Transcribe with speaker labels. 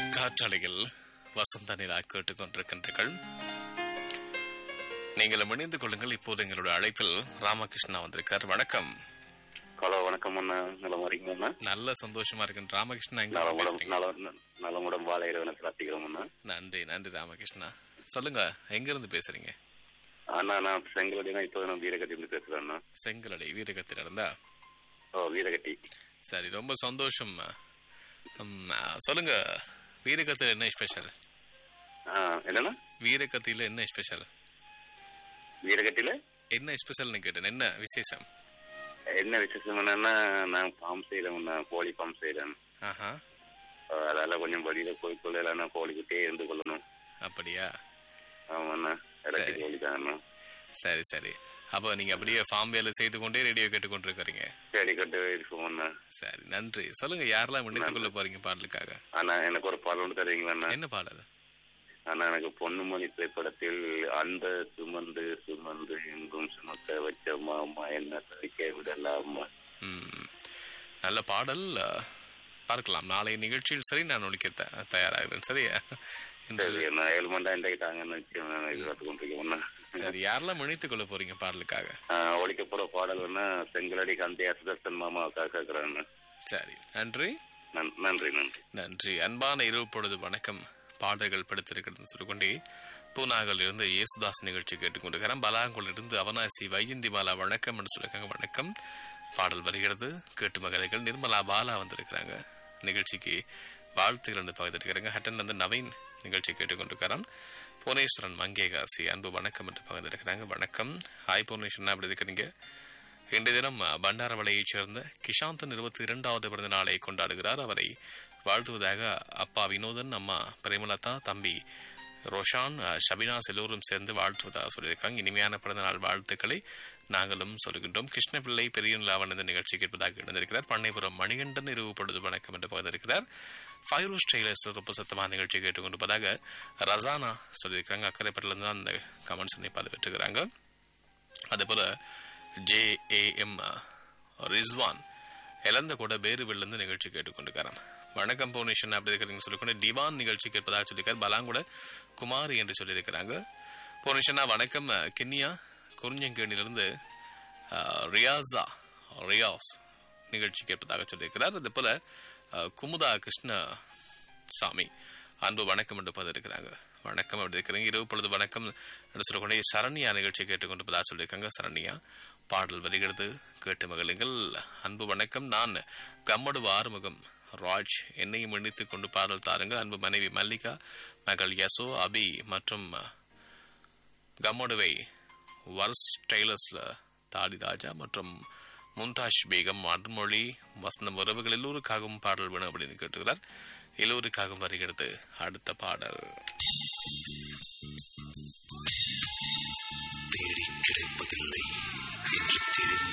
Speaker 1: காற்றலையில் வசந்த நிலா கேட்டுக்கொண்டிருக்கின்றீர்கள் நீங்கள் இணைந்து கொள்ளுங்கள் இப்போது எங்களுடைய அழைப்பில் ராமகிருஷ்ணா வந்திருக்கார் வணக்கம்
Speaker 2: ஹலோ வணக்கம் அண்ணா நலம் வரீங்க அண்ணா
Speaker 1: நல்ல சந்தோஷமா இருக்கு ராமகிருஷ்ணா எங்க
Speaker 2: நலமுடம்
Speaker 1: பேசுறீங்க
Speaker 2: நல நலமுடம் வாழ இறைவனை பிரார்த்திக்கிறோம் அண்ணா
Speaker 1: நன்றி நன்றி ராமகிருஷ்ணா சொல்லுங்க எங்க இருந்து பேசுறீங்க
Speaker 2: அண்ணா நான் செங்கலடினா இப்போ நான் வீரகட்டி இருந்து பேசுறேன் அண்ணா
Speaker 1: செங்கலடை வீரகத்தில் இருந்தா
Speaker 2: ஓ வீரகட்டி
Speaker 1: சரி ரொம்ப சந்தோஷம் ம், சொல்லுங்க வீரகத்தில் என்ன ஸ்பெஷல்
Speaker 2: ஆ என்னண்ணா
Speaker 1: வீரகத்தில என்ன ஸ்பெஷல்
Speaker 2: வீரகட்டியில
Speaker 1: என்ன ஸ்பெஷல்னு கேட்டேன் என்ன விசேஷம்
Speaker 2: என்ன விசேஷம் என்னன்னா நான் பாம் செய்யறேன் கோழி பாம் செய்யறேன்
Speaker 1: ஆஹா
Speaker 2: அதால கொஞ்சம் வெளியில போய் கொள்ள நான் கோழிக்கிட்டே இருந்து கொள்ளணும்
Speaker 1: அப்படியா
Speaker 2: ஆமாண்ணா இறக்கி
Speaker 1: சரி.
Speaker 2: கோழி தாங்கண்ணா
Speaker 1: சரி சரி அப்போ நீங்க அப்படியே ஃபார்ம் வேலை செய்து கொண்டே ரேடியோ கேட்டுக்கொண்டிருக்கிறீங்க
Speaker 2: செடி கட்டு இருக்கோம்ண்ணா
Speaker 1: சரி நன்றி சொல்லுங்க யாரெல்லாம் இணைத்துக் கொள்ள போறீங்க பாடலுக்காக
Speaker 2: அண்ணா எனக்கு ஒரு பால் ஒன்று தருவீங்களா அண்ணா
Speaker 1: என்ன பாடல்
Speaker 2: ஆனா எனக்கு பொன்னுமணி திரைப்படத்தில் அந்த சுமந்து சுமந்து எங்கும் சுமக்க வச்ச மாமா என்ன தவிக்க விடலாமா
Speaker 1: ம், நல்ல பாடல் அஹ், பார்க்கலாம் நாளை நிகழ்ச்சியில் சரி நான் ஒழிக்க த- தயாராகிறேன் சரியா இன்று
Speaker 2: சரி நான் ஏழு மணி நேரம் டாங்கன்னு வச்சு நான் எதிர்பார்த்து கொண்டிருக்கேன்
Speaker 1: சரி யாரெல்லாம் இணைத்துக் கொள்ள போறீங்க பாடலுக்காக
Speaker 2: ஒழிக்க போற பாடல் வேணா செங்கலடி காந்தி சுதர்சன் மாமாவுக்காக கேட்கிறேன்
Speaker 1: சரி நன்றி
Speaker 2: நன்றி நன்றி
Speaker 1: நன்றி அன்பான இரவு பொழுது வணக்கம் பாடல்கள் படுத்திருக்கிறதுன்னு சொல்லிக்கொண்டே பூனாகல் இருந்து இயேசுதாஸ் நிகழ்ச்சி கேட்டுக்கொண்டிருக்கிறேன் பலாங்குள் இருந்து அவனாசி வைஜந்தி பாலா வணக்கம் என்று சொல்லியிருக்காங்க வணக்கம் பாடல் வருகிறது கேட்டு மகளிர்கள் நிர்மலா பாலா வந்திருக்கிறாங்க நிகழ்ச்சிக்கு வாழ்த்துகள் என்று பகிர்ந்திருக்கிறாங்க ஹட்டன் வந்து நவீன் நிகழ்ச்சி கேட்டுக்கொண்டிருக்கிறான் புவனேஸ்வரன் மங்கேகாசி அன்பு வணக்கம் என்று பகிர்ந்திருக்கிறாங்க வணக்கம் ஹாய் புவனேஸ்வரன் அப்படி இருக்கிறீங்க இன்றைய தினம் பண்டாரவளையைச் சேர்ந்த கிஷாந்தன் இருபத்தி இரண்டாவது பிறந்த நாளை கொண்டாடுகிறார் அவரை வாழ்த்துவதாக அப்பா வினோதன் அம்மா பிரேமலதா தம்பி ரோஷான் அஹ், ஷபினாஸ் எல்லோரும் சேர்ந்து வாழ்த்துவதாக சொல்லியிருக்காங்க இனிமையான பிறந்த நாள் வாழ்த்துக்களை நாங்களும் சொல்கின்றோம் கிருஷ்ணபிள்ளை பெரிய நிலாவன் இந்த நிகழ்ச்சி கேட்பதாக இணைந்திருக்கிறார் பண்ணைபுரம் மணிகண்டன் இரவு பொழுது வணக்கம் என்று பகிர்ந்திருக்கிறார் ஃபைரோஸ் டெய்லர்ஸ் ரொம்ப சத்தமான நிகழ்ச்சி கேட்டுக்கொண்டிருப்பதாக ரசானா சொல்லியிருக்காங்க அக்கறைப்பட்டிலிருந்து தான் அந்த கமெண்ட்ஸ் பதிவிட்டுருக்கிறாங்க அதேபோல ஜே ஏ எம் ரிஸ்வான் இழந்த கூட பேருவிலிருந்து நிகழ்ச்சி கேட்டுக்கொண்டிருக்காராம் வணக்கம் பவுனேஷன் அப்படி இருக்கிறீங்க சொல்லிக்கொண்டு டிவான் நிகழ்ச்சி கேட்பதாக சொல்லியிருக்கார் பலாங்குட குமாரி என்று சொல்லியிருக்கிறாங்க பவுனேஷனா வணக்கம் அஹ், கிண்ணியா குறிஞ்சங்கேணிலிருந்து அஹ், ரியாஸா ரியாஸ் நிகழ்ச்சி கேட்பதாக சொல்லியிருக்கிறார் அதே போல அஹ், குமுதா கிருஷ்ண சாமி அன்பு வணக்கம் என்று பதிருக்கிறாங்க வணக்கம் அப்படி இருக்கிறீங்க இரவு பொழுது வணக்கம் என்று சொல்லக்கூடிய சரண்யா நிகழ்ச்சி கேட்டுக்கொண்டிருப்பதாக சொல்லியிருக்காங்க சரண்யா பாடல் வருகிறது கேட்டு மகளுங்கள் அன்பு வணக்கம் நான் கம்மடு ஆறுமுகம் ராஜ் என்னையும் இணைத்துக் கொண்டு பாடல் தாருங்கள் அன்பு மனைவி மல்லிகா மகள் யசோ அபி மற்றும் கம்மடுவை வர்ஸ் டெய்லர்ஸ்ல தாடி ராஜா மற்றும் மும்தாஜ் பேகம் அருண்மொழி வசந்தம் உறவுகள் எல்லோருக்காகவும் பாடல் வேணும் அப்படின்னு கேட்டுக்கிறார் எல்லோருக்காகவும் வருகிறது அடுத்த பாடல்